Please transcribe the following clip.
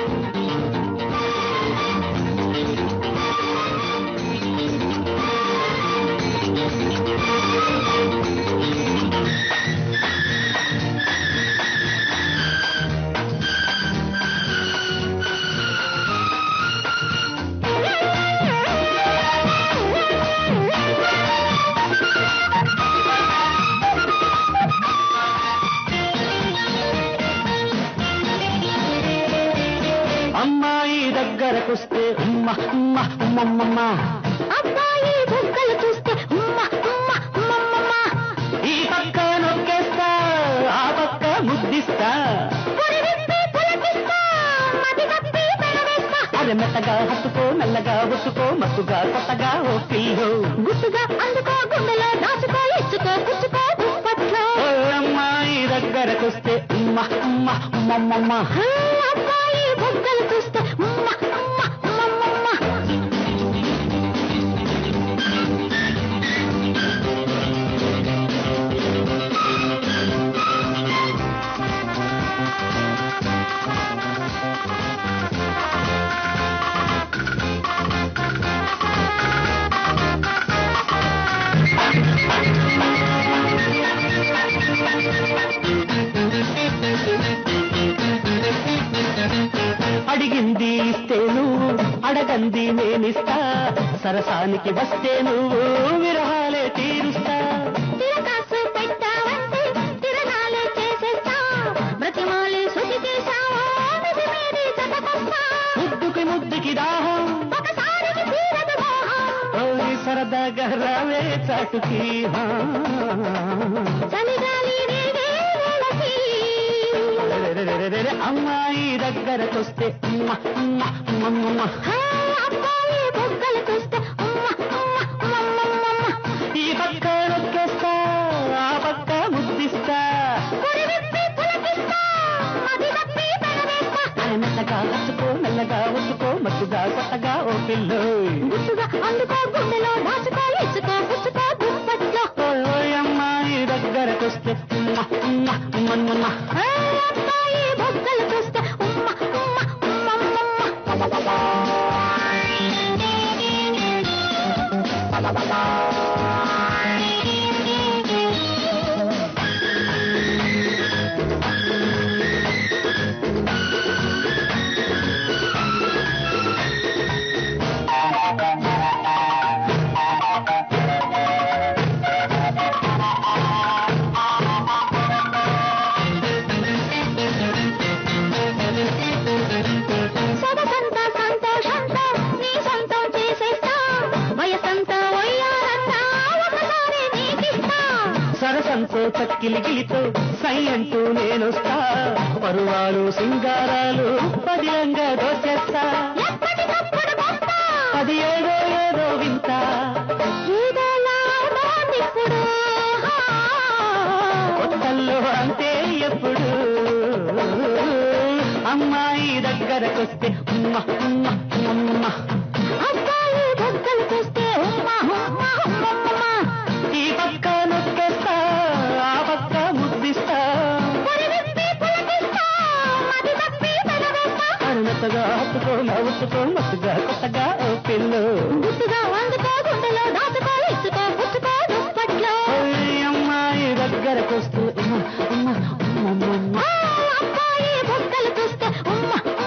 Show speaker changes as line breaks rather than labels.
అమ్మాయి దగ్గరకొస్తే ఉమ్మ ఉమ్మ ఉమ్మమ్మమ్మ
అబ్బాయి బుగ్గలు చూస్తే ఉమ్మ ఉమ్మ ఉమ్మమ్మమ్మ
ఈ పక్క నొక్కేస్తా ఆ పక్క ముద్దిస్తా
పొడి విప్పి పులకిస్తా మది కప్పి పెనవేస్తా
అరే మెత్తగా హత్తుకో మెల్లగా ఒత్తుకో మత్తుగా కొత్తగా ఓ పిల్లు
గుట్టుగా అందుకో గుండెలో దాచుకో ఇచ్చుకో పుచ్చుకో దుప్పట్లో
ఓ అమ్మాయి దగ్గరకొస్తే ఉమ్మ ఉమ్మ ఉమ్మమ్మమ్మ
ఆ, అబ్బాయి బుగ్గలు చూస్తే ఉమ్మ ఉమ్మ ఉమ్మమ్మమ్మ
అడిగింది ఇస్తే నువ్వు అడగంది నేనిస్తా సరసానికి వస్తే నువ్వు విరహాలే తీరుస్తా
తిరకాసు పెట్టావంటే తిరణాలే చేసేస్తా బ్రతిమాలి శుచి చేశావా మిది మీది జతకొస్తా
ముద్దుకి ముద్దుకి దాహం
ఒకసారికి తీరదు మోహం
ఓ సరదాగా రావే చాటుకి హా.
చలిగాలి రేగే వేళకి
రెరెరెరెరెరె, అమ్మాయి దగ్గరకొస్తే ఉమ్మ, ఉమ్మ, ఉమ్మమ్మమ్మ.
ఆ, అబ్బాయి బుగ్గలు చూస్తే ఉమ్మ ఉమ్మ ఉమ్మమ్మమ్మ
ఈ పక్క నొక్కేస్తా ఆ పక్క ముద్దిస్తా
పొడి విప్పి పులకిస్తా మది కప్పి పెనవేస్తా
ఆయన మెల్లగా హత్తుకో మెల్లగా ఒత్తుకో మత్తుగా కొత్తగా ఓ పిల్లు
గుట్టుగా అందుకో గుండెలో దాచుకో ఇచ్చుకో పుచ్చుకో దుప్పట్లో
ఓయ్ అమ్మాయి దగ్గరకొస్తే ఉమ్మ, ఉమ్మ, ఉమ్మమ్మమ్మ.
ఆ, అబ్బాయి బుగ్గలు చూస్తే ఉమ్మ ఉమ్మ ఉమ్మమ్మమ్మ సొగసంతా సంతోషంతో నీ సొంతం చేసేస్తా వయసంతా వయ్యారంతా ఒకసారి నీకిస్తా
సరసంతో చక్కిలిగిలితో సై అంటూ నేనొస్తా పరువాలు సింగారాలు పదిలంగా దోచేస్తా
ఎప్పటికప్పుడు వస్తా
అది ఏదో ఏదో వింత
ఏదోలా బాగుందిప్పుడు
కొత్తల్లో అంతే ఎప్పుడు అమ్మాయి దగ్గరకొస్తే ఉమ్మ ఉమ్మ ఉమ్మ
అబ్బాయి బుగ్గలు చూస్తే ఉమ్మ ఉమ్మ ఉమ్మమ్మ
ఈ పక్క నొక్కేస్తా ఆ పక్క ముద్దిస్తా
పొడి విప్పి పులకిస్తా మది తప్పి పెనవేస్తా
అరుణతగా హత్తుకో నవ్వుతుకో మత్తుగా కొత్తగా ఓ పిల్లు
గుట్టుగా అందుకో గుండెలో దాచుకో ఇచ్చుకో పుచ్చుకో దుప్పట్లో
ఓయ్ అమ్మాయి దగ్గరకొస్తూ ఉమ్మ ఉమ్మ ఉమ్మమ్మమ్మ
ఆ, అబ్బాయి బుగ్గలు చూస్తే ఉమ్మ